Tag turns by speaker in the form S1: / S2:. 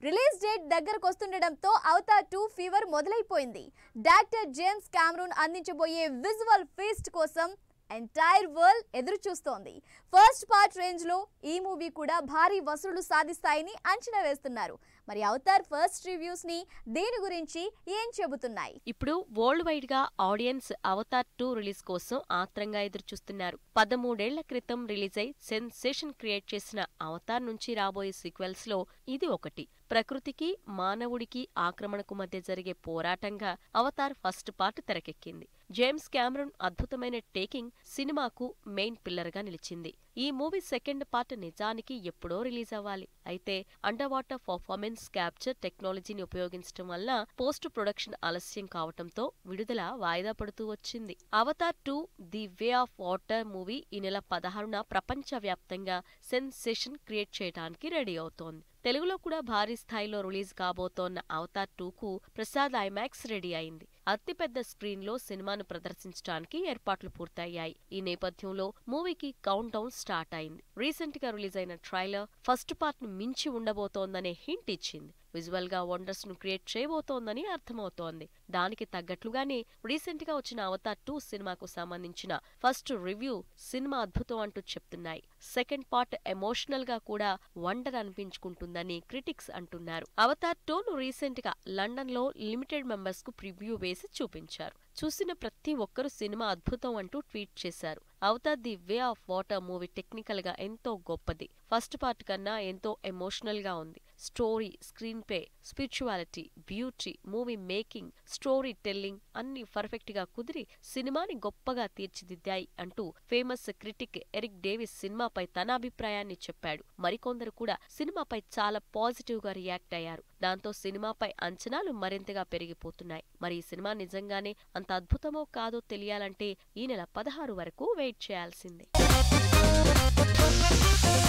S1: release date దగ్గరకు వస్తుండటంతో Avatar two fever మొదలైపోయింది డాక్టర్ జేమ్స్ కామరూన్ అందించబోయే విజువల్ ఫీస్ట్ కోసం ఎంటైర్ వరల్డ్ ఎదురు చూస్తోంది ఫస్ట్ పార్ట్ రేంజ్ లో ఈ మూవీ కూడా భారీ వసూళ్లు సాధిస్తాయని అంచనా వేస్తున్నారు మరి అవతార్ ఫస్ట్ రివ్యూస్ ని దీని గురించి ఏం చెబుతున్నాయి
S2: ఇప్పుడు వరల్డ్ వైడ్ గా ఆడియన్స్ అవతార్ టూ రిలీజ్ కోసం ఆత్రంగా ఎదురుచూస్తున్నారు పదమూడేళ్ల క్రితం రిలీజ్ అయి సెన్సేషన్ క్రియేట్ చేసిన అవతార్ నుంచి రాబోయే సీక్వెల్స్ లో ఇది ఒకటి ప్రకృతికి మానవుడికి ఆక్రమణకు మధ్య జరిగే పోరాటంగా అవతార్ ఫస్ట్ పార్ట్ తెరకెక్కింది జేమ్స్ కెమెరూన్ అద్భుతమైన టేకింగ్ సినిమాకు మెయిన్ పిల్లర్ గా నిలిచింది ఈ మూవీ సెకండ్ పార్ట్ నిజానికి ఎప్పుడో రిలీజ్ అవ్వాలి అయితే అండర్ వాటర్ పర్ఫార్మెన్స్ క్యాప్చర్ టెక్నాలజీని ఉపయోగించడం వల్ల పోస్ట్ ప్రొడక్షన్ ఆలస్యం కావటంతో విడుదల వాయిదా పడుతూ వచ్చింది Avatar two the way of water movie ఈ నెల పదహారున ప్రపంచ వ్యాప్తంగా సెన్సేషన్ క్రియేట్ చేయడానికి రెడీ అవుతోంది తెలుగులో కూడా భారీ స్థాయిలో రిలీజ్ కాబోతోన్న అవతార్ టూకు ప్రసాద్ ఐమాక్స్ రెడీ అయింది అతిపెద్ద స్క్రీన్ లో సినిమాను ప్రదర్శించడానికి ఏర్పాట్లు పూర్తయ్యాయి ఈ నేపథ్యంలో మూవీకి కౌంట్ డౌన్ స్టార్ట్ అయింది రీసెంట్ గా రిలీజ్ అయిన ట్రైలర్ ఫస్ట్ పార్ట్ ను మించి ఉండబోతోందనే హింట్ ఇచ్చింది విజువల్ గా వండర్స్ ను క్రియేట్ చేయబోతోందని అర్థమవుతోంది దానికి తగ్గట్లుగానే రీసెంట్ గా వచ్చిన అవతార్ టూ సినిమాకు సంబంధించిన ఫస్ట్ రివ్యూ సినిమా అద్భుతం అంటూ చెప్తున్నాయి సెకండ్ పార్ట్ ఎమోషనల్ గా కూడా వండర్ అనిపించుకుంటుందని క్రిటిక్స్ అంటున్నారు అవతార్ టూ ను రీసెంట్ గా లండన్ లో లిమిటెడ్ మెంబర్స్ కు ప్రివ్యూ వేసి చూపించారు చూసిన ప్రతి ఒక్కరూ సినిమా అద్భుతం అంటూ ట్వీట్ చేశారు Avatar the way of water movie technical గా ఎంతో గొప్పది ఫస్ట్ పార్ట్ కన్నా ఎంతో ఎమోషనల్ గా ఉంది story screenplay spirituality beauty movie making storytelling అన్ని పర్ఫెక్ట్ గా కుదిరి సినిమాని గొప్పగా తీర్చిదిద్దాయి అంటూ ఫేమస్ క్రిటిక్ ఎరిక్ డేవిస్ సినిమాపై తన అభిప్రాయాన్ని చెప్పాడు మరికొందరు కూడా సినిమాపై చాలా పాజిటివ్ గా రియాక్ట్ అయ్యారు దాంతో సినిమాపై అంచనాలు మరింతగా పెరిగిపోతున్నాయి మరి ఈ సినిమా నిజంగానే అంత అద్భుతమో కాదో తెలియాలంటే ఈ నెల పదహారు వరకు వెయిట్ చేయాల్సిందే